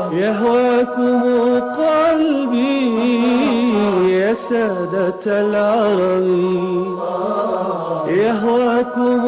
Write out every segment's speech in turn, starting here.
يهواكم قلبي يا سادة العرب يهواكم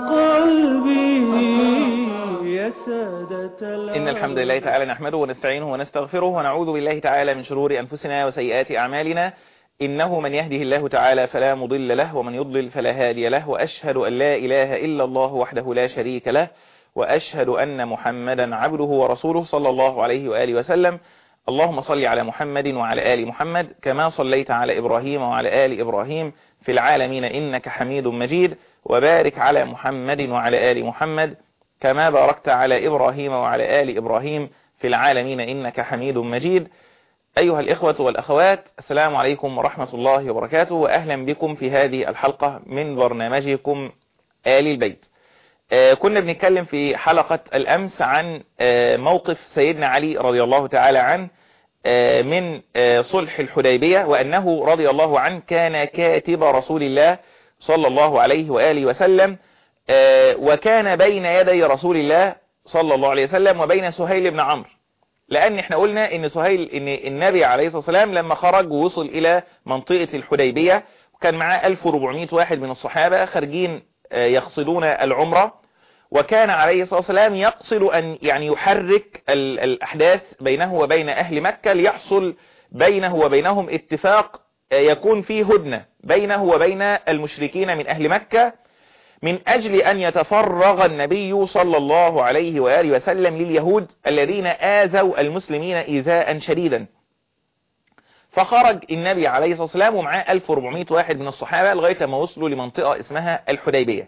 قلبي يا سادة العرب إن الحمد لله تعالى نحمده ونستعينه ونستغفره ونعوذ بالله تعالى من شرور أنفسنا وسيئات أعمالنا إنه من يهده الله تعالى فلا مضل له ومن يضلل فلا هادي له وأشهد أن لا إله إلا الله وحده لا شريك له وأشهد أن محمدا عبده ورسوله صلى الله عليه وآله وسلم اللهم صل على محمد وعلى آل محمد كما صليت على إبراهيم وعلى آل إبراهيم في العالمين إنك حميد مجيد وبارك على محمد وعلى آل محمد كما باركت على إبراهيم وعلى آل إبراهيم في العالمين إنك حميد مجيد أيها الإخوة والأخوات السلام عليكم ورحمة الله وبركاته وأهلا بكم في هذه الحلقة من برنامجكم آل البيت آه كنا بنتكلم في حلقة الأمس عن آه موقف سيدنا علي رضي الله تعالى عنه آه من صلح الحديبية وأنه رضي الله عنه كان كاتب رسول الله صلى الله عليه وآله وسلم وكان بين يدي رسول الله صلى الله عليه وسلم وبين سهيل بن عمرو لأن احنا قلنا ان سهيل ان النبي عليه الصلاة والسلام لما خرج ووصل إلى منطقة الحديبية وكان معاه 1400 واحد من الصحابة خارجين يقصدون العمرة وكان عليه الصلاة والسلام يقصد أن يعني يحرك الأحداث بينه وبين أهل مكة ليحصل بينه وبينهم اتفاق يكون فيه هدنة بينه وبين المشركين من أهل مكة من أجل أن يتفرغ النبي صلى الله عليه وآله وسلم لليهود الذين آذوا المسلمين إيذاء شديدا فخرج النبي عليه الصلاة والسلام ومعاه 1400 واحد من الصحابة لغاية ما وصلوا لمنطقة اسمها الحديبية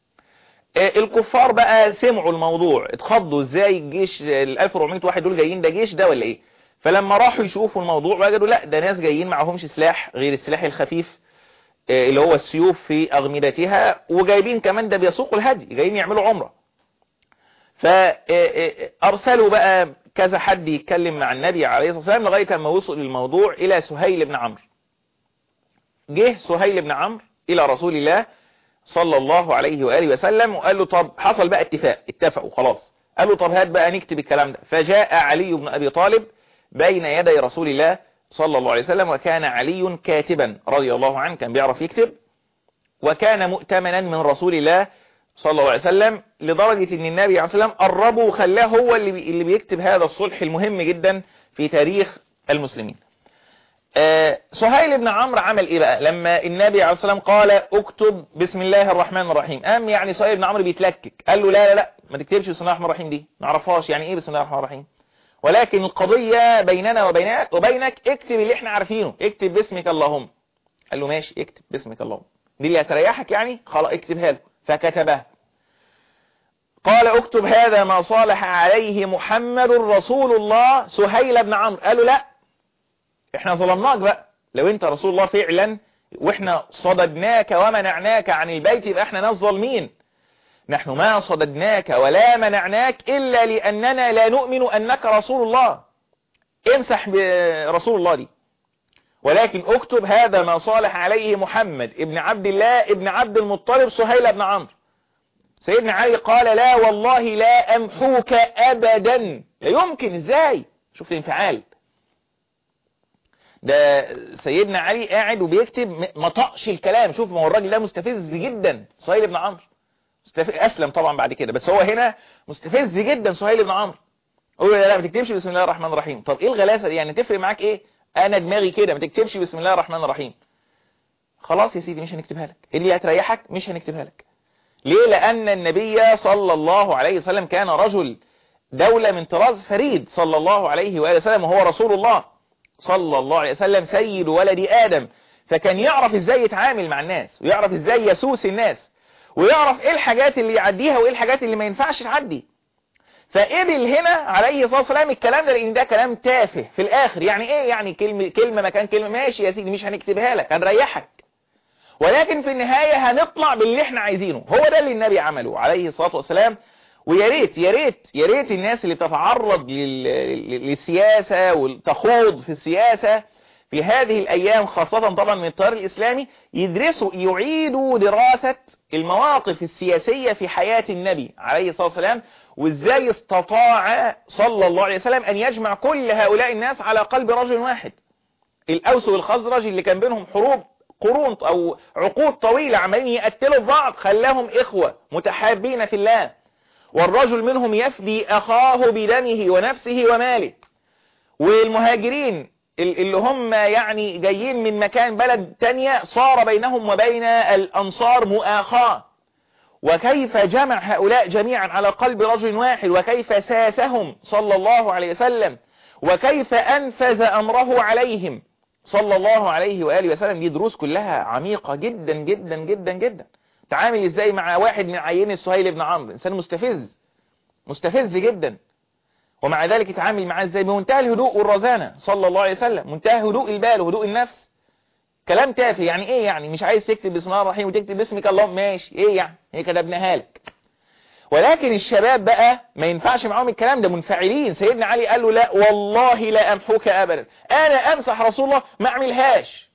الكفار بقى سمعوا الموضوع اتخضوا ازاي الجيش ال 1400 واحد دول جايين ده جيش ده ولا ايه فلما راحوا يشوفوا الموضوع وجدوا لا ده ناس جايين معهمش سلاح غير السلاح الخفيف اللي هو السيوف في أغمدتها وجايبين كمان ده بيسوقوا الهدي جايين يعملوا عمرة فأرسلوا بقى كذا حد يتكلم مع النبي عليه الصلاة والسلام لغاية ما وصل الموضوع إلى سهيل بن عمرو جه سهيل بن عمرو إلى رسول الله صلى الله عليه وآله وسلم وقال له طب حصل بقى اتفاق اتفقوا خلاص قال له طب هات بقى نكتب الكلام ده فجاء علي بن أبي طالب بين يدي رسول الله صلى الله عليه وسلم وكان علي كاتبا رضي الله عنه كان بيعرف يكتب وكان مؤتمنا من رسول الله صلى الله عليه وسلم لدرجة ان النبي عليه الصلاة والسلام قربه وخلاه هو اللي, بي اللي بيكتب هذا الصلح المهم جدا في تاريخ المسلمين آه سهيل بن عمرو عمل ايه بقى لما النبي عليه الصلاة والسلام قال اكتب بسم الله الرحمن الرحيم قام يعني سهيل بن عمرو بيتلكك قال له لا لا لا ما تكتبش بسم الله الرحمن الرحيم دي ما نعرفهاش يعني ايه بسم الله الرحمن الرحيم ولكن القضية بيننا وبينك وبينك اكتب اللي احنا عارفينه اكتب باسمك اللهم قال له ماشي اكتب باسمك اللهم دي اللي هتريحك يعني خلاص اكتبها له فكتبها قال اكتب هذا ما صالح عليه محمد رسول الله سهيل بن عمرو قالوا لا احنا ظلمناك بقى لو انت رسول الله فعلا واحنا صددناك ومنعناك عن البيت يبقى احنا ناس ظالمين نحن ما صددناك ولا منعناك إلا لأننا لا نؤمن أنك رسول الله امسح برسول الله دي ولكن اكتب هذا ما صالح عليه محمد ابن عبد الله ابن عبد المطلب سهيل بن عمرو سيدنا علي قال لا والله لا أمحوك أبدا لا يمكن ازاي شوف الانفعال ده سيدنا علي قاعد وبيكتب ما طقش الكلام شوف ما هو الراجل ده مستفز جدا سهيل بن عمرو أسلم طبعا بعد كده بس هو هنا مستفز جدا سهيل بن عمرو قول لا لا ما تكتبش بسم الله الرحمن الرحيم طب ايه الغلاسة دي يعني تفرق معاك ايه انا دماغي كده ما تكتبش بسم الله الرحمن الرحيم خلاص يا سيدي مش هنكتبها لك اللي هتريحك مش هنكتبها لك ليه لان النبي صلى الله عليه وسلم كان رجل دولة من طراز فريد صلى الله عليه وآله وسلم وهو رسول الله صلى الله عليه وسلم سيد ولد آدم فكان يعرف ازاي يتعامل مع الناس ويعرف ازاي يسوس الناس ويعرف ايه الحاجات اللي يعديها وايه الحاجات اللي ما ينفعش تعدي فقبل هنا عليه الصلاة والسلام الكلام ده لان ده كلام تافه في الاخر يعني ايه يعني كلمة, كلمة مكان كلمة ماشي يا سيدي مش هنكتبها لك هنريحك ولكن في النهاية هنطلع باللي احنا عايزينه هو ده اللي النبي عمله عليه الصلاة والسلام ويا ريت يا ريت يا ريت الناس اللي بتتعرض للسياسة وتخوض في السياسة في هذه الأيام خاصة طبعا من التيار الإسلامي يدرسوا يعيدوا دراسة المواقف السياسية في حياة النبي عليه الصلاة والسلام وإزاي استطاع صلى الله عليه وسلم أن يجمع كل هؤلاء الناس على قلب رجل واحد الأوس والخزرج اللي كان بينهم حروب قرون أو عقود طويلة عمالين يقتلوا بعض خلاهم إخوة متحابين في الله والرجل منهم يفدي أخاه بدمه ونفسه وماله والمهاجرين اللي هم يعني جايين من مكان بلد تانية صار بينهم وبين الأنصار مؤاخاة وكيف جمع هؤلاء جميعا على قلب رجل واحد وكيف ساسهم صلى الله عليه وسلم وكيف أنفذ أمره عليهم صلى الله عليه وآله وسلم دي دروس كلها عميقة جدا جدا جدا جدا تعامل ازاي مع واحد من عيين السهيل بن عمرو انسان مستفز مستفز جدا ومع ذلك يتعامل معاه ازاي بمنتهى الهدوء والرزانة صلى الله عليه وسلم منتهى هدوء البال وهدوء النفس كلام تافه يعني ايه يعني مش عايز تكتب بسم الله الرحيم وتكتب باسمك اللهم ماشي ايه يعني هي كتبناها لك ولكن الشباب بقى ما ينفعش معاهم الكلام ده منفعلين سيدنا علي قال له لا والله لا امحوك ابدا انا امسح رسول الله ما اعملهاش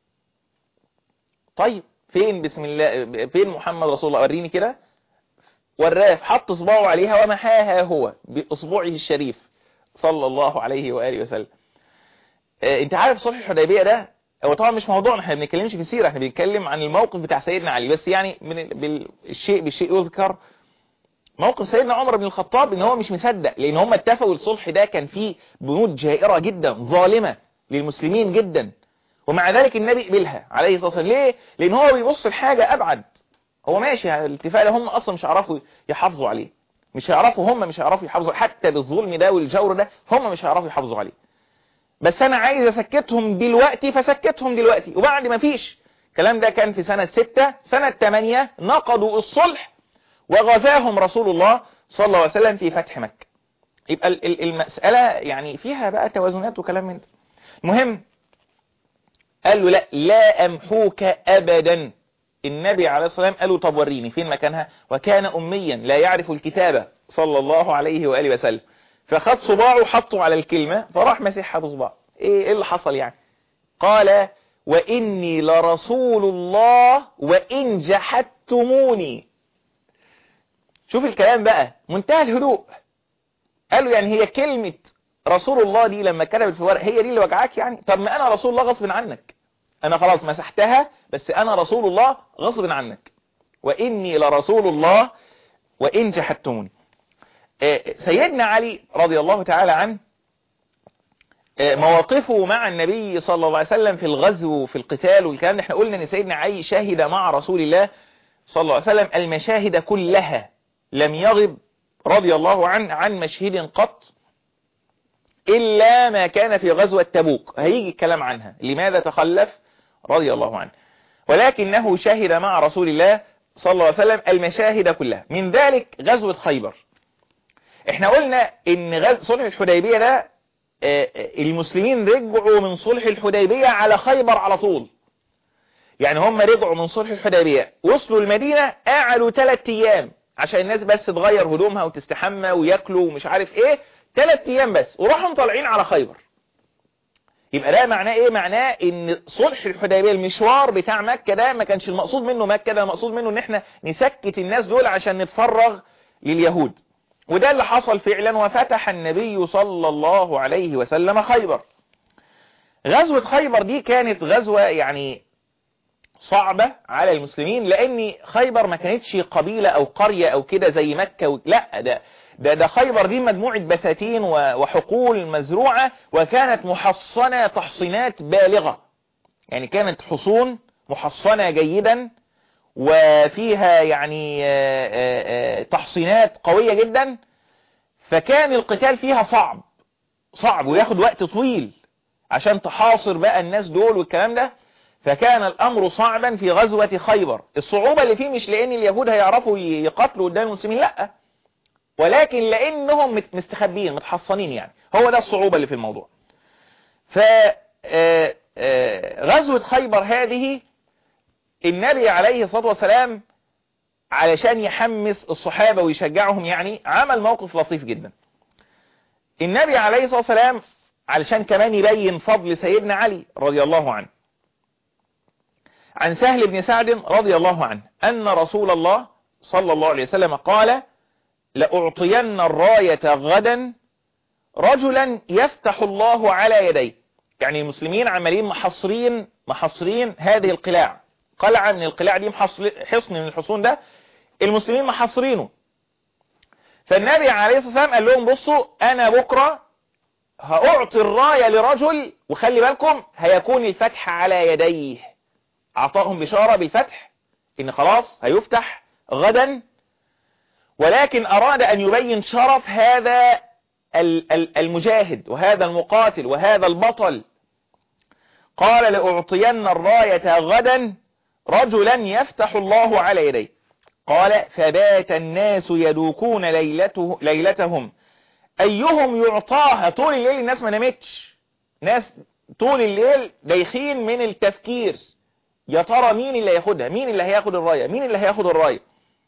طيب فين بسم الله فين محمد رسول الله وريني كده والراف حط صباعه عليها ومحاها هو باصبعه الشريف صلى الله عليه واله وسلم آه انت عارف صلح الحديبيه ده هو طبعا مش موضوعنا احنا ما بنتكلمش في سيره احنا بنتكلم عن الموقف بتاع سيدنا علي بس يعني من بالشيء بالشيء يذكر موقف سيدنا عمر بن الخطاب ان هو مش مصدق لان هم اتفقوا الصلح ده كان فيه بنود جائرة جدا ظالمة للمسلمين جدا ومع ذلك النبي قبلها عليه الصلاة والسلام ليه لان هو بيبص لحاجة ابعد هو ماشي الاتفاق ده هم اصلا مش هيعرفوا يحافظوا عليه مش هيعرفوا هم مش هيعرفوا يحافظوا حتى بالظلم ده والجور ده هم مش هيعرفوا يحافظوا عليه بس انا عايز اسكتهم دلوقتي فسكتهم دلوقتي وبعد ما فيش الكلام ده كان في سنة ستة سنة تمانية نقضوا الصلح وغزاهم رسول الله صلى الله عليه وسلم في فتح مكة يبقى المسألة يعني فيها بقى توازنات وكلام من ده المهم قال له لا لا أمحوك أبدا النبي عليه الصلاة والسلام قال له طب وريني فين مكانها وكان أميا لا يعرف الكتابة صلى الله عليه وآله وسلم فخد صباعه وحطه على الكلمة فراح مسحها بصباعه ايه ايه اللي حصل يعني قال وإني لرسول الله وإن جحدتموني شوف الكلام بقى منتهى الهدوء قالوا يعني هي كلمة رسول الله دي لما كتبت في ورق هي دي اللي وجعاك يعني طب ما انا رسول الله غصب عنك انا خلاص مسحتها بس انا رسول الله غصب عنك واني لرسول الله وان جحدتموني سيدنا علي رضي الله تعالى عنه مواقفه مع النبي صلى الله عليه وسلم في الغزو وفي القتال والكلام ده احنا قلنا ان سيدنا علي شهد مع رسول الله صلى الله عليه وسلم المشاهد كلها لم يغب رضي الله عنه عن مشهد قط إلا ما كان في غزوة تبوك هيجي الكلام عنها لماذا تخلف رضي الله عنه ولكنه شهد مع رسول الله صلى الله عليه وسلم المشاهد كلها من ذلك غزوة خيبر احنا قلنا ان صلح الحديبية ده المسلمين رجعوا من صلح الحديبية على خيبر على طول يعني هم رجعوا من صلح الحديبية وصلوا المدينة قعدوا ثلاث ايام عشان الناس بس تغير هدومها وتستحمى وياكلوا ومش عارف ايه ثلاث ايام بس وراحوا طالعين على خيبر يبقى ده معناه ايه معناه ان صلح الحديبيه المشوار بتاع مكة ده ما كانش المقصود منه مكة ده المقصود منه ان احنا نسكت الناس دول عشان نتفرغ لليهود وده اللي حصل فعلا وفتح النبي صلى الله عليه وسلم خيبر غزوة خيبر دي كانت غزوة يعني صعبة على المسلمين لان خيبر ما كانتش قبيلة او قرية او كده زي مكة و... لا ده ده ده خيبر دي مجموعة بساتين وحقول مزروعة وكانت محصنة تحصينات بالغة يعني كانت حصون محصنة جيدا وفيها يعني تحصينات قوية جدا فكان القتال فيها صعب صعب وياخد وقت طويل عشان تحاصر بقى الناس دول والكلام ده فكان الأمر صعبا في غزوة خيبر الصعوبة اللي فيه مش لأن اليهود هيعرفوا يقتلوا قدام المسلمين لأ ولكن لأنهم مستخبين متحصنين يعني هو ده الصعوبة اللي في الموضوع ف غزوة خيبر هذه النبي عليه الصلاة والسلام علشان يحمس الصحابة ويشجعهم يعني عمل موقف لطيف جدا النبي عليه الصلاة والسلام علشان كمان يبين فضل سيدنا علي رضي الله عنه عن سهل بن سعد رضي الله عنه أن رسول الله صلى الله عليه وسلم قال لأعطين الراية غدا رجلا يفتح الله يديه يديه يعني المسلمين عمالين محصرين محصرين هذه القلاع قلعة من القلاع دي حصن من الحصون ده المسلمين محصرينه فالنبي عليه الصلاة والسلام قال لهم بصوا أنا بكرة هأعطي الراية لرجل وخلي بالكم هيكون الفتح على يديه أعطاهم بشارة بالفتح إن خلاص هيفتح غدا ولكن أراد أن يبين شرف هذا المجاهد وهذا المقاتل وهذا البطل قال لأعطين الراية غدا رجلا يفتح الله على يديه قال فبات الناس يدوكون ليلته ليلتهم أيهم يعطاها طول الليل الناس ما نامتش ناس طول الليل دايخين من التفكير يا ترى مين اللي هياخدها مين اللي هياخد الراية مين اللي هياخد الراية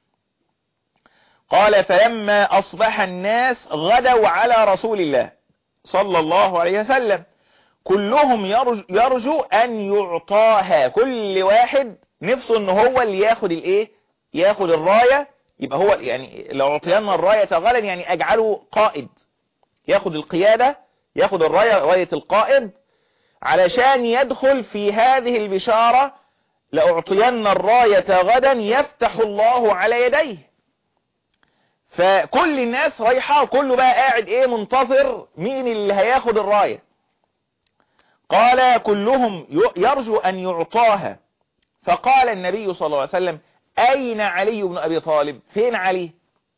قال فلما أصبح الناس غدوا على رسول الله صلى الله عليه وسلم كلهم يرجو, يرجو أن يعطاها كل واحد نفسه ان هو اللي ياخد الايه ياخد الراية يبقى هو يعني لو اعطينا الراية غدا يعني اجعله قائد ياخد القيادة ياخد الراية راية القائد علشان يدخل في هذه البشارة لأعطين الراية غدا يفتح الله على يديه فكل الناس رايحة كله بقى قاعد ايه منتظر مين اللي هياخد الراية قال كلهم يرجو ان يعطاها فقال النبي صلى الله عليه وسلم اين علي بن ابي طالب فين علي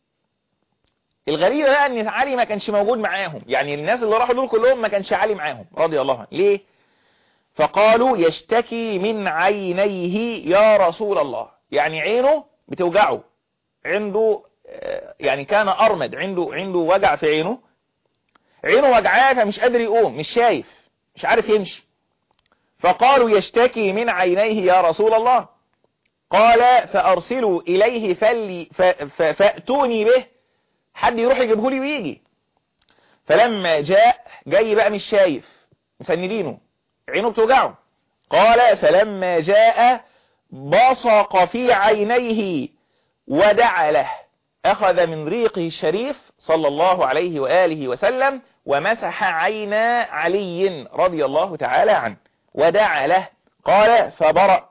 الغريبة بقى ان علي ما كانش موجود معاهم يعني الناس اللي راحوا دول كلهم ما كانش علي معاهم رضي الله عنه ليه فقالوا يشتكي من عينيه يا رسول الله يعني عينه بتوجعه عنده يعني كان أرمد عنده عنده وجع في عينه عينه وجعاه فمش قادر يقوم مش شايف مش عارف يمشي فقالوا يشتكي من عينيه يا رسول الله قال فأرسلوا إليه فلي فأتوني به حد يروح يجيبه لي ويجي فلما جاء جاي بقى مش شايف مسندينه عينه بتوجعه قال فلما جاء بصق في عينيه ودعا له أخذ من ريقه الشريف صلى الله عليه وآله وسلم ومسح عين علي رضي الله تعالى عنه ودعا له قال فبرأ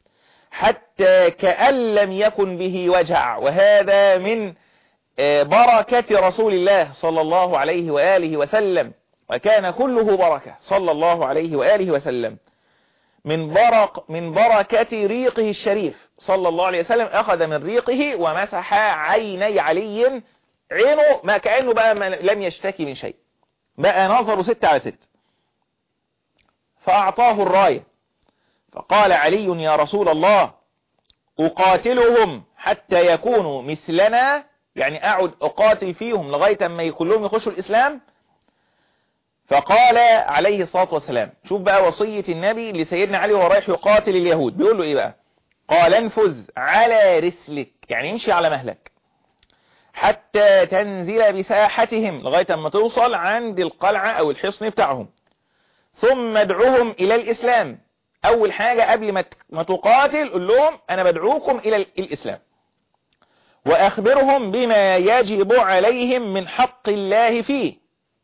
حتى كأن لم يكن به وجع وهذا من بركة رسول الله صلى الله عليه وآله وسلم وكان كله بركة صلى الله عليه وآله وسلم من برق من بركة ريقه الشريف صلى الله عليه وسلم أخذ من ريقه ومسح عيني علي عينه ما كأنه بقى لم يشتكي من شيء بقى نظره ست على ست فأعطاه الراية فقال علي يا رسول الله أقاتلهم حتى يكونوا مثلنا يعني أعد أقاتل فيهم لغاية ما كلهم يخشوا الإسلام فقال عليه الصلاة والسلام شوف بقى وصية النبي لسيدنا علي وهو رايح يقاتل اليهود بيقول له ايه بقى قال انفذ على رسلك يعني امشي على مهلك حتى تنزل بساحتهم لغاية ما توصل عند القلعة او الحصن بتاعهم ثم ادعوهم الى الاسلام اول حاجة قبل ما تقاتل قل لهم انا بدعوكم الى الاسلام واخبرهم بما يجب عليهم من حق الله فيه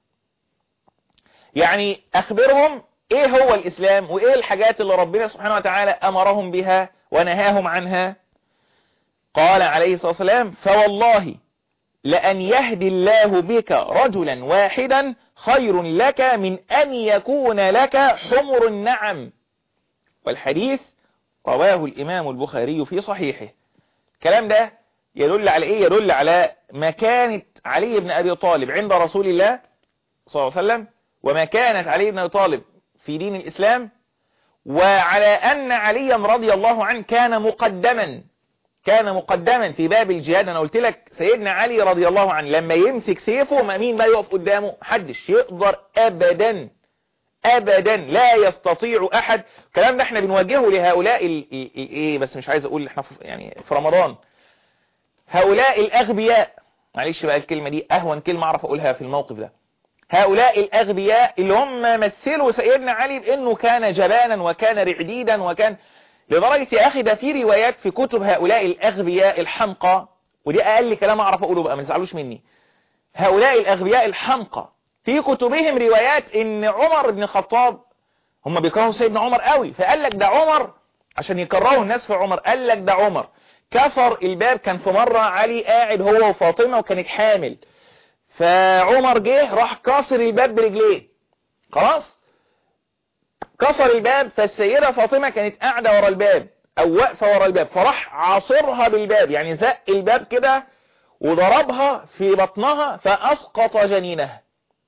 يعني اخبرهم ايه هو الاسلام وايه الحاجات اللي ربنا سبحانه وتعالى امرهم بها ونهاهم عنها قال عليه الصلاة والسلام فوالله لأن يهدي الله بك رجلا واحدا خير لك من أن يكون لك حمر النعم والحديث رواه الإمام البخاري في صحيحه الكلام ده يدل على إيه يدل على مكانة علي بن أبي طالب عند رسول الله صلى الله عليه وسلم وما كانت علي بن أبي طالب في دين الإسلام وعلى أن عليا رضي الله عنه كان مقدما كان مقدما في باب الجهاد أنا قلت لك سيدنا علي رضي الله عنه لما يمسك سيفه ما مين بقى يقف قدامه حدش يقدر أبدا أبدا لا يستطيع أحد الكلام ده احنا بنوجهه لهؤلاء ايه بس مش عايز أقول احنا في يعني في رمضان هؤلاء الأغبياء معلش بقى الكلمة دي أهون كلمة أعرف أقولها في الموقف ده هؤلاء الأغبياء اللي هم مثلوا سيدنا علي بأنه كان جبانا وكان رعديدا وكان لدرجة يا أخي ده في روايات في كتب هؤلاء الأغبياء الحمقى ودي أقل كلام أعرف أقوله بقى ما تزعلوش مني هؤلاء الأغبياء الحمقى في كتبهم روايات إن عمر بن الخطاب هم بيكرهوا سيدنا عمر قوي فقال لك ده عمر عشان يكرهوا الناس في عمر قال لك ده عمر كسر الباب كان في مرة علي قاعد هو وفاطمة وكانت حامل فعمر جه راح كسر الباب برجليه خلاص كسر الباب فالسيدة فاطمة كانت قاعدة ورا الباب او واقفة ورا الباب فراح عاصرها بالباب يعني زق الباب كده وضربها في بطنها فاسقط جنينها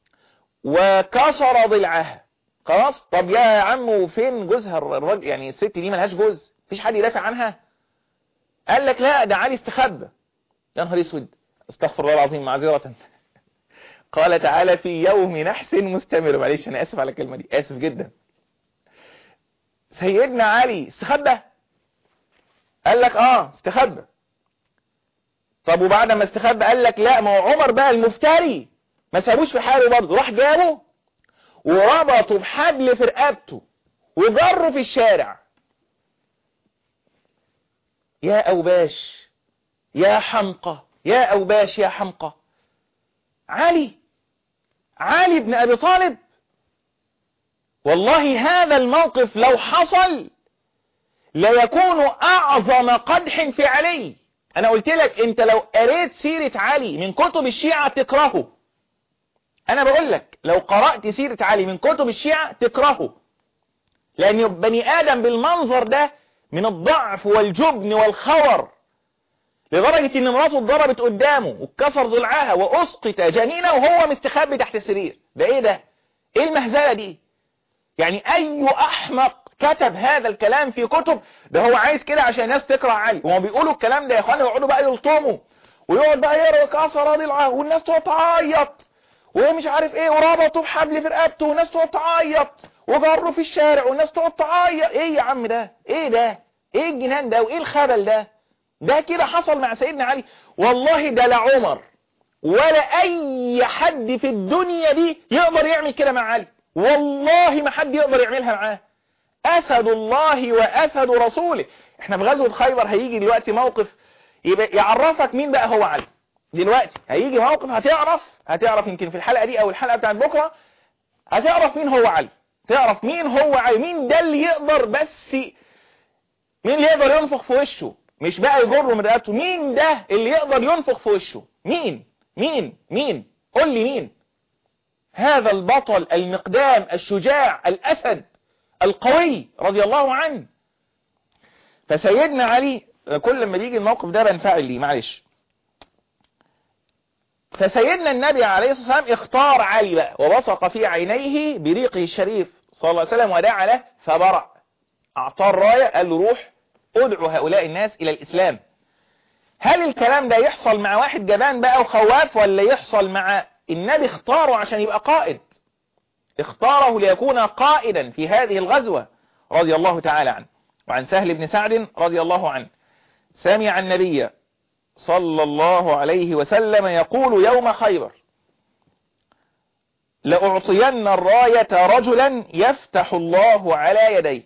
وكسر ضلعها خلاص طب يا عم وفين جوزها الراجل يعني الست دي ملهاش جوز مفيش حد يدافع عنها قال لك لا ده علي استخبى يا نهار اسود استغفر الله العظيم معذرة قال تعالى في يوم نحس مستمر معلش انا اسف على الكلمة دي اسف جدا سيدنا علي استخبى قال لك اه استخبى طب وبعد ما استخبى قال لك لا ما هو عمر بقى المفتري ما سابوش في حاله برضه راح جابه وربطه بحبل في رقبته وجره في الشارع يا أوباش يا حمقى يا أوباش يا حمقى علي علي بن أبي طالب والله هذا الموقف لو حصل ليكون أعظم قدح في علي أنا قلت لك أنت لو قريت سيرة علي من كتب الشيعة تكرهه أنا بقول لك لو قرأت سيرة علي من كتب الشيعة تكرهه لأن بني آدم بالمنظر ده من الضعف والجبن والخور لدرجة ان مراته اتضربت قدامه واتكسر ضلعها واسقط جنينه وهو مستخبي تحت السرير ده ايه ده ايه المهزلة دي يعني اي احمق كتب هذا الكلام في كتب ده هو عايز كده عشان الناس تقرأ علي وما بيقولوا الكلام ده يا اخوانا يقعدوا بقى يلطموا ويقعد بقى يقرا كسر ضلعه والناس تقعد تعيط ومش عارف ايه وربطوا بحبل في رقبته والناس تقعد تعيط وجروا في الشارع والناس تقعد تعيط ايه يا عم ده ايه ده ايه الجنان ده وايه الخبل ده ده كده حصل مع سيدنا علي والله ده لا عمر ولا اي حد في الدنيا دي يقدر يعمل كده مع علي والله ما حد يقدر يعملها معاه اسد الله واسد رسوله احنا في غزوة خيبر هيجي دلوقتي موقف يبقى يعرفك مين بقى هو علي دلوقتي هيجي موقف هتعرف هتعرف يمكن في الحلقة دي او الحلقة بتاعت بكرة هتعرف مين هو علي تعرف مين هو علي مين ده اللي يقدر بس مين اللي يقدر ينفخ في وشه مش بقى يجره من رقبته مين ده اللي يقدر ينفخ في وشه مين مين مين قول لي مين هذا البطل المقدام الشجاع الأسد القوي رضي الله عنه فسيدنا علي كل لما بيجي الموقف ده بنفعل ليه معلش فسيدنا النبي عليه الصلاة والسلام اختار علي بقى وبصق في عينيه بريقه الشريف صلى الله عليه وسلم ودعا له فبرأ أعطاه الراية قال له روح ادعو هؤلاء الناس إلى الإسلام هل الكلام ده يحصل مع واحد جبان بقى وخواف ولا يحصل مع النبي اختاره عشان يبقى قائد اختاره ليكون قائدا في هذه الغزوة رضي الله تعالى عنه وعن سهل بن سعد رضي الله عنه سمع النبي صلى الله عليه وسلم يقول يوم خيبر لأعطين الراية رجلا يفتح الله على يديه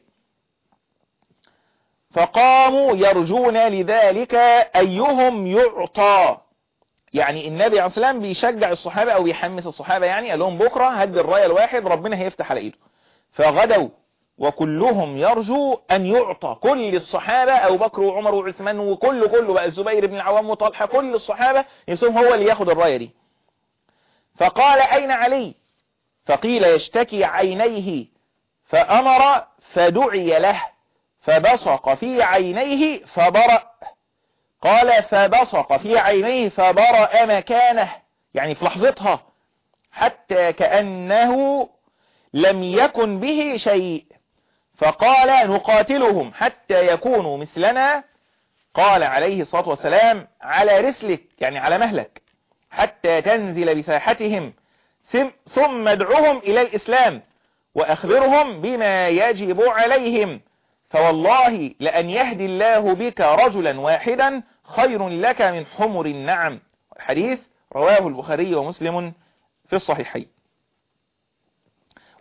فقاموا يرجون لذلك أيهم يعطى يعني النبي عليه الصلاة والسلام بيشجع الصحابة أو بيحمس الصحابة يعني قال لهم بكرة هدي الراية الواحد ربنا هيفتح على إيده فغدوا وكلهم يرجو أن يعطى كل الصحابة أبو بكر وعمر وعثمان وكل كله بقى الزبير بن العوام وطلحة كل الصحابة يسوم هو اللي ياخد الراية دي فقال أين علي فقيل يشتكي عينيه فأمر فدعي له فبصق في عينيه فبرأ قال فبصق في عينيه فبرأ مكانه يعني في لحظتها حتى كأنه لم يكن به شيء فقال نقاتلهم حتى يكونوا مثلنا قال عليه الصلاة والسلام على رسلك يعني على مهلك حتى تنزل بساحتهم ثم ادعهم إلى الإسلام وأخبرهم بما يجب عليهم فوالله لأن يهدي الله بك رجلا واحدا خير لك من حمر النعم الحديث رواه البخاري ومسلم في الصحيحين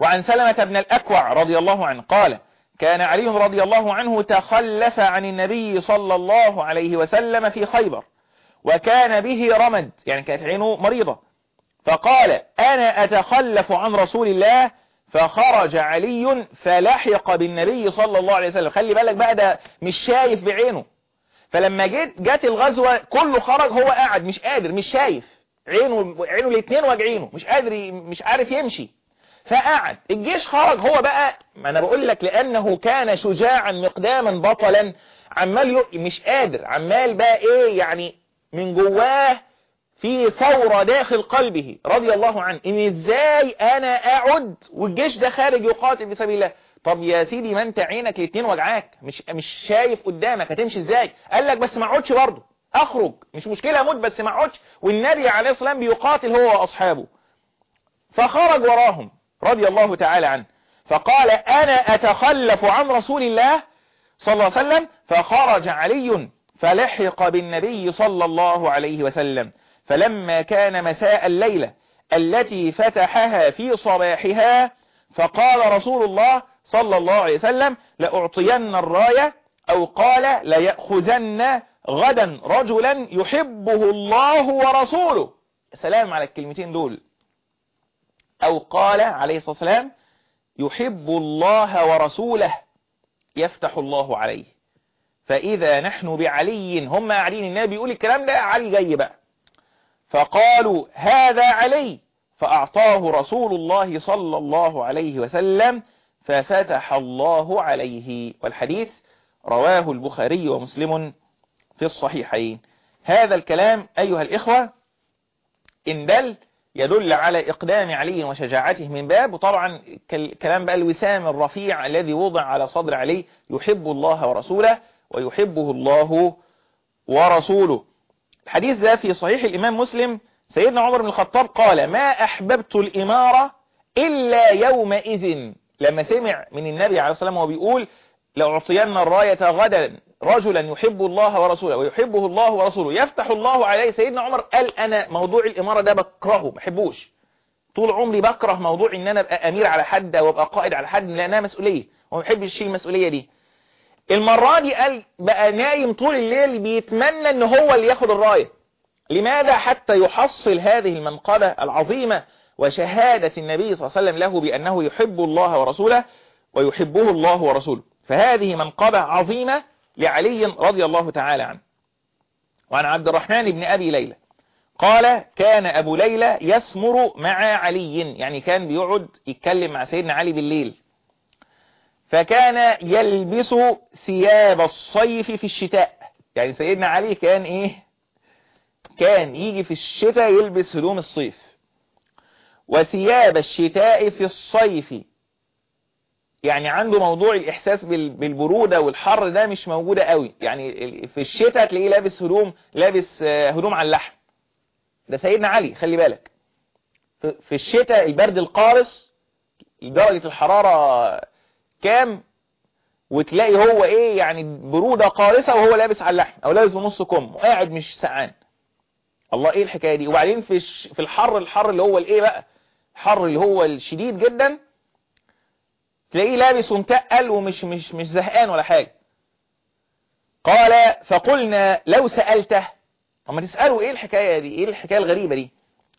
وعن سلمة بن الأكوع رضي الله عنه قال كان علي رضي الله عنه تخلف عن النبي صلى الله عليه وسلم في خيبر وكان به رمد يعني كانت عينه مريضة فقال أنا أتخلف عن رسول الله فخرج علي فلحق بالنبي صلى الله عليه وسلم خلي بالك بقى ده مش شايف بعينه فلما جت جت الغزوة كله خرج هو قاعد مش قادر مش شايف عينه عينه الاثنين واجعينه مش قادر ي- مش عارف يمشي فقعد الجيش خرج هو بقى ما انا بقول لك لانه كان شجاعا مقداما بطلا عمال ي- مش قادر عمال بقى ايه يعني من جواه في ثورة داخل قلبه رضي الله عنه ان ازاي انا اقعد والجيش ده خارج يقاتل في سبيل الله طب يا سيدي ما انت عينك الاتنين وجعاك مش مش شايف قدامك هتمشي ازاي قال لك بس ما اقعدش برضه اخرج مش مشكلة اموت بس ما اقعدش والنبي عليه الصلاة والسلام بيقاتل هو واصحابه فخرج وراهم رضي الله تعالى عنه فقال أنا أتخلف عن رسول الله صلى الله عليه وسلم فخرج علي فلحق بالنبي صلى الله عليه وسلم فلما كان مساء الليلة التي فتحها في صباحها فقال رسول الله صلى الله عليه وسلم لأعطين الراية أو قال ليأخذن غدا رجلا يحبه الله ورسوله سلام على الكلمتين دول أو قال عليه الصلاة والسلام يحب الله ورسوله يفتح الله عليه فإذا نحن بعلي هم قاعدين النبي بيقول الكلام ده علي جاي بقى فقالوا هذا علي فأعطاه رسول الله صلى الله عليه وسلم ففتح الله عليه والحديث رواه البخاري ومسلم في الصحيحين هذا الكلام أيها الإخوة إن دل يدل على إقدام علي وشجاعته من باب وطبعا كلام بقى الوسام الرفيع الذي وضع على صدر علي يحب الله ورسوله ويحبه الله ورسوله الحديث ده في صحيح الإمام مسلم سيدنا عمر بن الخطاب قال ما أحببت الإمارة إلا يومئذ لما سمع من النبي عليه الصلاة والسلام وهو بيقول لأعطين الراية غدا رجلا يحب الله ورسوله ويحبه الله ورسوله يفتح الله عليه سيدنا عمر قال أنا موضوع الإمارة ده بكرهه ما بحبوش طول عمري بكره موضوع ان انا ابقى امير على حد او ابقى قائد على حد لانها مسؤوليه وما بحبش اشيل المسؤوليه دي المره دي قال بقى نايم طول الليل بيتمنى ان هو اللي ياخد الرايه لماذا حتى يحصل هذه المنقبه العظيمه وشهاده النبي صلى الله عليه وسلم له بانه يحب الله ورسوله ويحبه الله ورسوله فهذه منقبه عظيمه لعلي رضي الله تعالى عنه وعن عبد الرحمن بن ابي ليلى قال كان أبو ليلى يسمر مع علي يعني كان بيقعد يتكلم مع سيدنا علي بالليل فكان يلبس ثياب الصيف في الشتاء يعني سيدنا علي كان ايه كان يجي في الشتاء يلبس هدوم الصيف وثياب الشتاء في الصيف يعني عنده موضوع الإحساس بالبرودة والحر ده مش موجودة قوي يعني في الشتاء تلاقيه لابس هدوم لابس هدوم على اللحم ده سيدنا علي خلي بالك في الشتاء البرد القارس درجة الحرارة كام وتلاقي هو ايه يعني برودة قارسة وهو لابس على اللحم او لابس بنص كم وقاعد مش سقعان الله ايه الحكاية دي وبعدين في في الحر الحر اللي هو الايه بقى الحر اللي هو الشديد جدا تلاقيه لابس ومتقل ومش مش مش زهقان ولا حاجة قال فقلنا لو سألته طب ما تسألوا ايه الحكاية دي ايه الحكاية الغريبة دي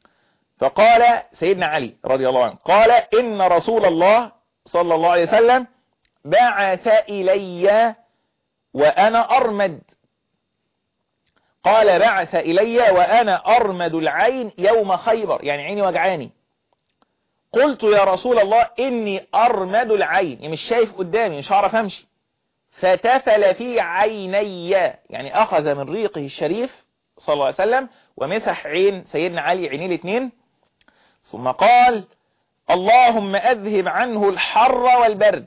فقال سيدنا علي رضي الله عنه قال ان رسول الله صلى الله عليه وسلم بعث الي وانا ارمد قال بعث الي وانا ارمد العين يوم خيبر يعني عيني وجعاني قلت يا رسول الله اني ارمد العين يعني مش شايف قدامي مش هعرف امشي فتفل في عيني يعني اخذ من ريقه الشريف صلى الله عليه وسلم ومسح عين سيدنا علي عينيه الاثنين ثم قال اللهم أذهب عنه الحر والبرد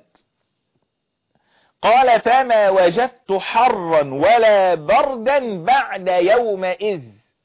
قال فما وجدت حرا ولا بردا بعد يومئذ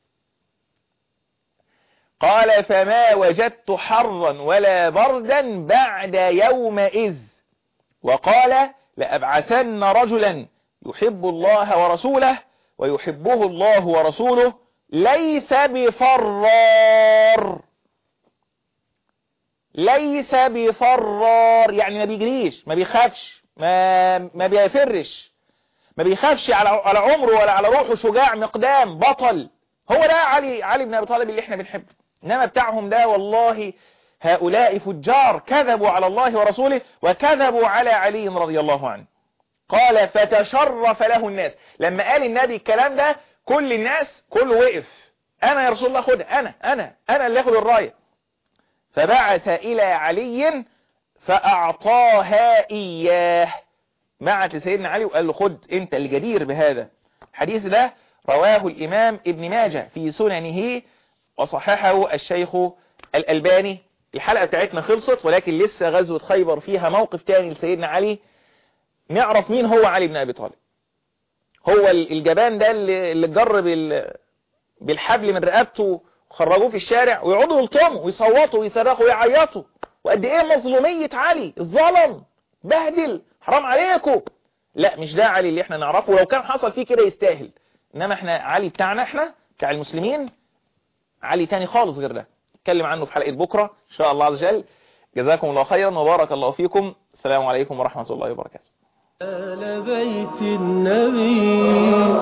قال فما وجدت حرا ولا بردا بعد يومئذ وقال لأبعثن رجلا يحب الله ورسوله ويحبه الله ورسوله ليس بفرار ليس بفرار يعني ما بيجريش ما بيخافش ما ما بيفرش ما بيخافش على على عمره ولا على روحه شجاع مقدام بطل هو ده علي علي بن ابي طالب اللي احنا بنحبه انما بتاعهم ده والله هؤلاء فجار كذبوا على الله ورسوله وكذبوا على علي رضي الله عنه قال فتشرف له الناس لما قال النبي الكلام ده كل الناس كله وقف انا يا رسول الله خد انا انا انا اللي اخد الرايه فبعث الى علي فاعطاها اياه بعت لسيدنا علي وقال له خد انت الجدير بهذا الحديث ده رواه الامام ابن ماجه في سننه وصححه الشيخ الالباني الحلقة بتاعتنا خلصت ولكن لسه غزوة خيبر فيها موقف تاني لسيدنا علي نعرف مين هو علي بن ابي طالب هو الجبان ده اللي اللي جر بال بالحبل من رقبته وخرجوه في الشارع ويقعدوا يلطموا ويصوتوا ويصرخوا ويعيطوا وقد ايه مظلومية علي الظلم بهدل حرام عليكم لا مش ده علي اللي احنا نعرفه ولو كان حصل فيه كده يستاهل انما احنا علي بتاعنا احنا بتاع المسلمين علي تاني خالص غير ده نتكلم عنه في حلقة بكرة ان شاء الله عز وجل جزاكم الله خيرا وبارك الله فيكم السلام عليكم ورحمة الله وبركاته آل بيت النبي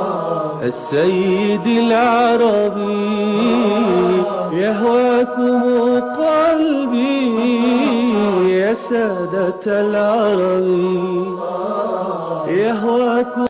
السيد العربي يهواكم قلبي يا سادة العربي يهواكم